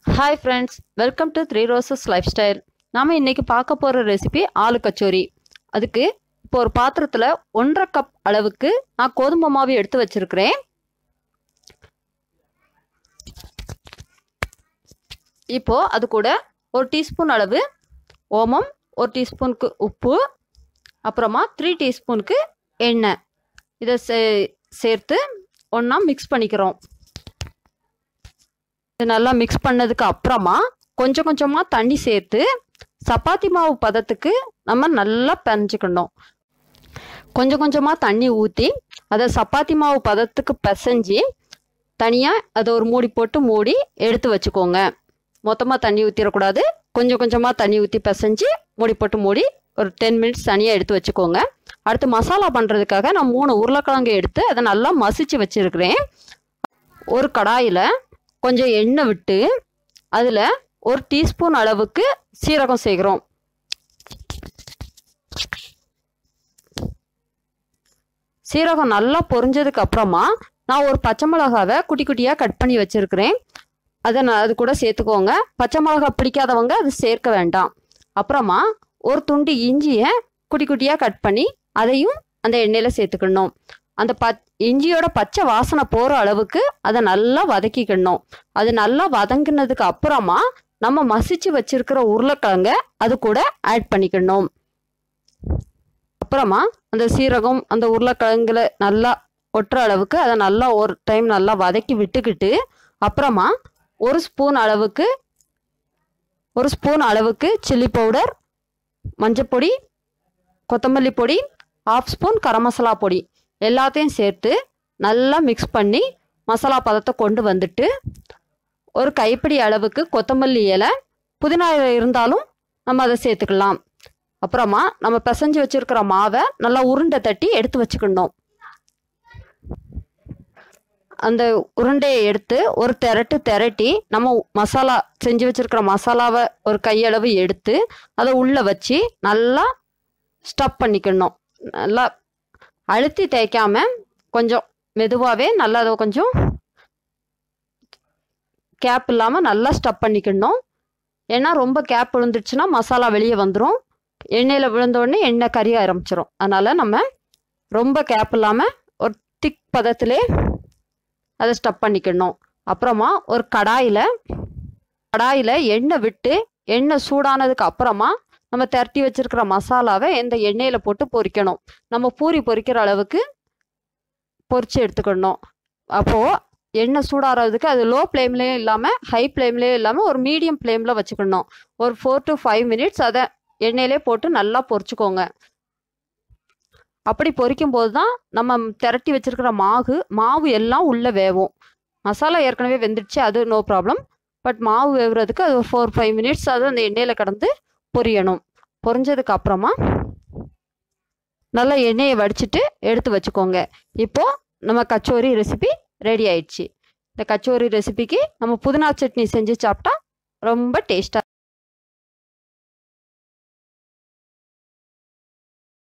hi friends welcome to three roses life style நாம் இன்னைக்கு பார்க்க போகிற ரெசிபி ஆலு கச்சோரி அதுக்கு இப்போ ஒரு பாத்திரத்தில் ஒன்றரை கப் அளவுக்கு நான் கோதுமை மாவு எடுத்து வச்சிருக்கிறேன் இப்போ அது கூட ஒரு டீஸ்பூன் அளவு ஓமம் ஒரு டீஸ்பூனுக்கு உப்பு அப்புறமா த்ரீ டீஸ்பூனுக்கு எண்ணெய் இதை சே சேர்த்து ஒன்றா மிக்ஸ் பண்ணிக்கிறோம் இது நல்லா மிக்ஸ் பண்ணதுக்கு அப்புறமா கொஞ்சம் கொஞ்சமாக தண்ணி சேர்த்து சப்பாத்தி மாவு பதத்துக்கு நம்ம நல்லா பிணைஞ்சிக்கணும் கொஞ்சம் கொஞ்சமாக தண்ணி ஊற்றி அதை சப்பாத்தி மாவு பதத்துக்கு பிசைஞ்சு தனியாக அதை ஒரு மூடி போட்டு மூடி எடுத்து வச்சுக்கோங்க மொத்தமாக தண்ணி ஊற்றிடக்கூடாது கொஞ்சம் கொஞ்சமாக தண்ணி ஊற்றி பிசைஞ்சு மூடி போட்டு மூடி ஒரு டென் மினிட்ஸ் தனியாக எடுத்து வச்சுக்கோங்க அடுத்து மசாலா பண்ணுறதுக்காக நான் மூணு உருளைக்கிழங்கு எடுத்து அதை நல்லா மசிச்சு வச்சுருக்கிறேன் ஒரு கடாயில் கொஞ்சம் எண்ணெய் விட்டு அதில் ஒரு டீஸ்பூன் அளவுக்கு சீரகம் சேர்க்குறோம் சீரகம் நல்லா பொரிஞ்சதுக்கு அப்புறமா நான் ஒரு பச்சை மிளகாவை குட்டி குட்டியாக கட் பண்ணி வச்சுருக்கிறேன் அதை நான் அது கூட சேர்த்துக்கோங்க பச்சை மிளகா பிடிக்காதவங்க அது சேர்க்க வேண்டாம் அப்புறமா ஒரு துண்டு இஞ்சியை குட்டி குட்டியாக கட் பண்ணி அதையும் அந்த எண்ணெயில் சேர்த்துக்கணும் அந்த பச் இஞ்சியோட பச்சை வாசனை போகிற அளவுக்கு அதை நல்லா வதக்கிக்கணும் அது நல்லா வதங்கினதுக்கு அப்புறமா நம்ம மசிச்சு வச்சிருக்கிற உருளைக்கிழங்க அது கூட ஆட் பண்ணிக்கணும் அப்புறமா அந்த சீரகம் அந்த உருளைக்கிழங்குல நல்லா ஒட்டுற அளவுக்கு அதை நல்லா ஒரு டைம் நல்லா வதக்கி விட்டுக்கிட்டு அப்புறமா ஒரு ஸ்பூன் அளவுக்கு ஒரு ஸ்பூன் அளவுக்கு சில்லி பவுடர் மஞ்சப்பொடி கொத்தமல்லி பொடி ஆஃப் ஸ்பூன் கரம் மசாலா பொடி எல்லாத்தையும் சேர்த்து நல்லா மிக்ஸ் பண்ணி மசாலா பதத்தை கொண்டு வந்துட்டு ஒரு கைப்பிடி அளவுக்கு கொத்தமல்லி இலை புதினா இலை இருந்தாலும் நம்ம அதை சேர்த்துக்கலாம் அப்புறமா நம்ம பிசைஞ்சு வச்சுருக்கிற மாவை நல்லா உருண்டை தட்டி எடுத்து வச்சுக்கணும் அந்த உருண்டையை எடுத்து ஒரு திரட்டு திரட்டி நம்ம மசாலா செஞ்சு வச்சுருக்கிற மசாலாவை ஒரு கையளவு எடுத்து அதை உள்ளே வச்சு நல்லா ஸ்டப் பண்ணிக்கணும் நல்லா அழுத்தி தேய்க்காம கொஞ்சம் மெதுவாகவே நல்லா அதை கொஞ்சம் கேப் இல்லாமல் நல்லா ஸ்டப் பண்ணிக்கணும் ஏன்னா ரொம்ப கேப் விழுந்துருச்சுன்னா மசாலா வெளியே வந்துடும் எண்ணெயில் விழுந்தோடனே எண்ணெய் கறிய ஆரம்பிச்சிடும் அதனால் நம்ம ரொம்ப கேப் இல்லாமல் ஒரு திக் பதத்திலே அதை ஸ்டப் பண்ணிக்கணும் அப்புறமா ஒரு கடாயில் கடாயில் எண்ணெய் விட்டு எண்ணெய் சூடானதுக்கு அப்புறமா நம்ம திரட்டி வச்சிருக்கிற மசாலாவை இந்த எண்ணெயில் போட்டு பொரிக்கணும் நம்ம பூரி பொரிக்கிற அளவுக்கு பொரிச்சு எடுத்துக்கணும் அப்போது எண்ணெய் சூடாகிறதுக்கு அது லோ ஃப்ளேம்லேயும் இல்லாமல் ஹை ஃப்ளேம்லேயும் இல்லாமல் ஒரு மீடியம் ஃப்ளேமில் வச்சுக்கணும் ஒரு ஃபோர் டு ஃபைவ் மினிட்ஸ் அதை எண்ணெயிலே போட்டு நல்லா பொரிச்சுக்கோங்க அப்படி பொரிக்கும் போது தான் நம்ம திரட்டி வச்சிருக்கிற மாவு மாவு எல்லாம் உள்ளே வேவும் மசாலா ஏற்கனவே வெந்துடுச்சு அது நோ ப்ராப்ளம் பட் மாவு வேவுறதுக்கு அது ஃபோர் ஃபைவ் மினிட்ஸ் அது அந்த எண்ணெயில் கடந்து பொரியணும் பொரிஞ்சதுக்கு அப்புறமா நல்லா எண்ணெயை வடிச்சிட்டு எடுத்து வச்சுக்கோங்க இப்போது நம்ம கச்சோரி ரெசிபி ரெடி ஆயிடுச்சு இந்த கச்சோரி ரெசிபிக்கு நம்ம புதினா சட்னி செஞ்சு சாப்பிட்டா ரொம்ப டேஸ்ட்டாக